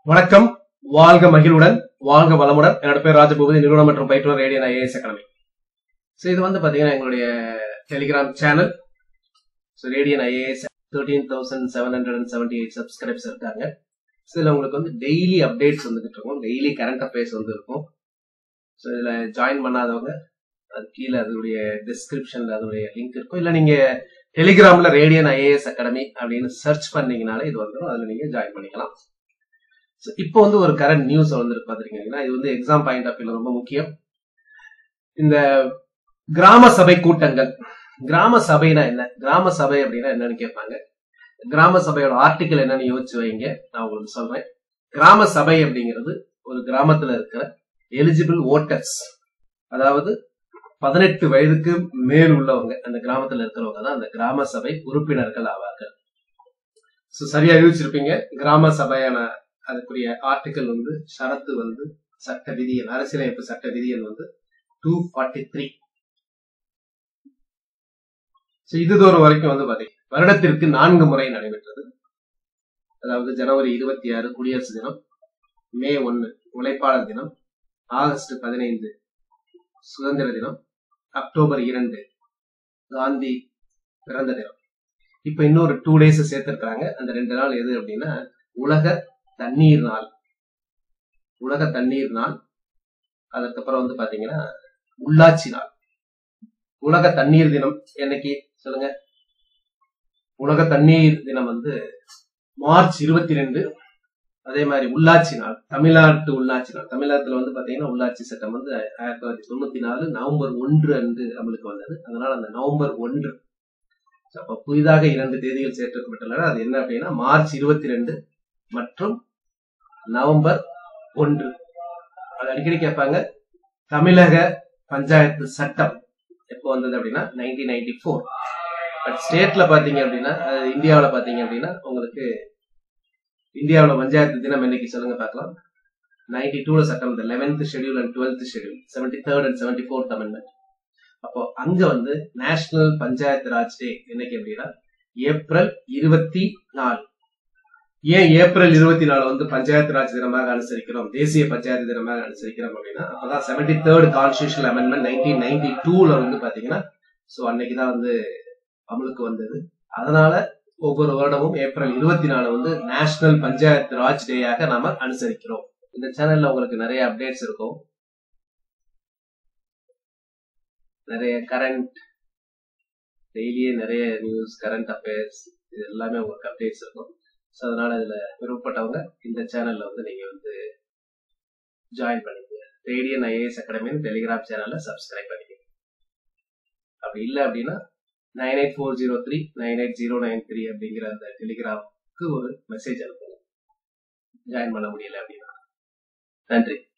வணக்கம் வாழ்க மகிழ்வுடன் வாழ்க வளமுடன் என்னோட பேர் ராஜபூபதி நிறுவனம் மற்றும் பயிற்றுவர் ரேடியன் ஐஏஎஸ் அகாடமி ஸோ இது வந்து பாத்தீங்கன்னா எங்களுடைய Telegram channel so Radian IAS thirteen thousand seven hundred and seventy eight subscribes இருக்காங்க ஸோ இதில் உங்களுக்கு வந்து டெய்லி அப்டேட்ஸ் வந்துகிட்டு இருக்கும் டெய்லி கரண்ட் அஃபேர்ஸ் வந்து இருக்கும் ஸோ இதில் ஜாயின் பண்ணாதவங்க அது கீழே அதோடைய டிஸ்கிரிப்ஷன்ல அதோடைய லிங்க் இருக்கும் இல்லை நீங்க டெலிகிராம்ல ரேடியன் ஐஏஎஸ் அகாடமி அப்படின்னு சர்ச் பண்ணீங்கனாலே இது வந்துடும் அதில் நீங்க ஜாயின் பண்ணிக்கலாம் So, இப்போ வந்து ஒரு கரண்ட் நியூஸ் வந்து பாத்துருக்கீங்கன்னா இது வந்து எக்ஸாம் பாயிண்ட் ஆஃப் வியூல ரொம்ப முக்கியம் இந்த கிராம சபை கூட்டங்கள் கிராம சபைனா என்ன கிராம சபை அப்படின்னா என்னன்னு கேட்பாங்க கிராம சபையோட ஆர்டிக்கல் என்னன்னு யோசிச்சு வைங்க நான் உங்களுக்கு சொல்றேன் கிராம சபை அப்படிங்கிறது ஒரு கிராமத்துல இருக்கிற எலிஜிபிள் ஓட்டர்ஸ் அதாவது பதினெட்டு வயதுக்கு மேல் உள்ளவங்க அந்த கிராமத்துல இருக்கிறவங்க தான் அந்த கிராம சபை உறுப்பினர்கள் ஆவார்கள் ஸோ சரியா யோசிச்சிருப்பீங்க கிராம சபையான அதுக்குரிய ஆர்டிக்கல் வந்து ஷரத்து வந்து சட்ட விதியல் அரசியலமைப்பு சட்ட விதியல் வந்து டூ ஃபார்ட்டி த்ரீ இது தூரம் வரைக்கும் வந்து பாத்தீங்க வருடத்திற்கு நான்கு முறை நடைபெற்றது அதாவது ஜனவரி இருபத்தி ஆறு குடியரசு தினம் மே ஒன்னு உழைப்பாளர் தினம் ஆகஸ்ட் பதினைந்து சுதந்திர தினம் அக்டோபர் இரண்டு காந்தி பிறந்த தினம் இப்ப இன்னொரு டூ டேஸ் சேர்த்திருக்கிறாங்க அந்த ரெண்டு நாள் எது அப்படின்னா உலக தண்ணீர் நாள் உலக தண்ணீர் நாள் அதுக்கப்புறம் வந்து பாத்தீங்கன்னா உள்ளாட்சி நாள் உலக தண்ணீர் தினம் என்னைக்கு சொல்லுங்க உலக தண்ணீர் தினம் வந்து மார்ச் இருபத்தி ரெண்டு அதே மாதிரி உள்ளாட்சி நாள் தமிழ்நாட்டு உள்ளாட்சி நாள் தமிழ்நாட்டுல வந்து பாத்தீங்கன்னா உள்ளாட்சி சட்டம் வந்து ஆயிரத்தி தொள்ளாயிரத்தி தொண்ணூத்தி நாலு நவம்பர் ஒன்று அன்று அமலுக்கு வந்தது அதனால அந்த நவம்பர் ஒன்று அப்ப புதிதாக இரண்டு தேதிகள் சேர்க்கப்பட்டுள்ளன அது என்ன அப்படின்னா மார்ச் இருபத்தி ரெண்டு மற்றும் நவம்பர் ஒன்று அது அடிக்கடி கேட்பாங்க தமிழக பஞ்சாயத்து சட்டம் எப்போ வந்தது அப்படின்னா நைன்டீன் நைன்டி ஃபோர் பட் ஸ்டேட்ல பாத்தீங்க அப்படின்னா இந்தியாவில் பாத்தீங்க அப்படின்னா உங்களுக்கு இந்தியாவில் பஞ்சாயத்து தினம் என்னைக்கு சொல்லுங்க பார்க்கலாம் நைன்டி டூல சட்டம் இந்த eleventh schedule and twelfth schedule seventy third and seventy fourth amendment அப்போ அங்க வந்து நேஷனல் பஞ்சாயத்து ராஜ் டே என்னைக்கு அப்படின்னா ஏப்ரல் இருபத்தி நாலு ஏன் ஏப்ரல் இருபத்தி நாலு வந்து பஞ்சாயத்து ராஜ் தினமாக அனுசரிக்கிறோம் தேசிய பஞ்சாயத்து தினமாக அனுசரிக்கிறோம் அப்படின்னா அப்பதான் seventy third constitutional amendment nineteen ninety டூல வந்து பாத்தீங்கன்னா சோ அன்னைக்குதான் வந்து அமலுக்கு வந்தது அதனால ஒவ்வொரு வருடமும் ஏப்ரல் இருபத்தி நாலு வந்து நேஷனல் பஞ்சாயத்து ராஜ் டேயாக நாம அனுசரிக்கிறோம் இந்த சேனல்ல உங்களுக்கு நிறைய அப்டேட்ஸ் இருக்கும் நிறைய கரண்ட் டெய்லியே நிறைய நியூஸ் கரண்ட் அஃபேர்ஸ் இது எல்லாமே உங்களுக்கு அப்டேட்ஸ் இருக்கும் ஸோ அதனால இதுல விருப்பப்பட்டவங்க இந்த சேனல்ல வந்து நீங்க வந்து ஜாயின் பண்ணிக்கங்க ரேடியன் ஐஏஎஸ் அகாடமின்னு டெலிகிராம் சேனல்ல சப்ஸ்கிரைப் பண்ணிக்கங்க அப்படி இல்லை அப்படின்னா nine eight four zero three nine eight zero nine three அப்படிங்கிற அந்த டெலிகிராமுக்கு ஒரு மெசேஜ் அனுப்புங்க ஜாயின் பண்ண முடியல அப்படின்னா நன்றி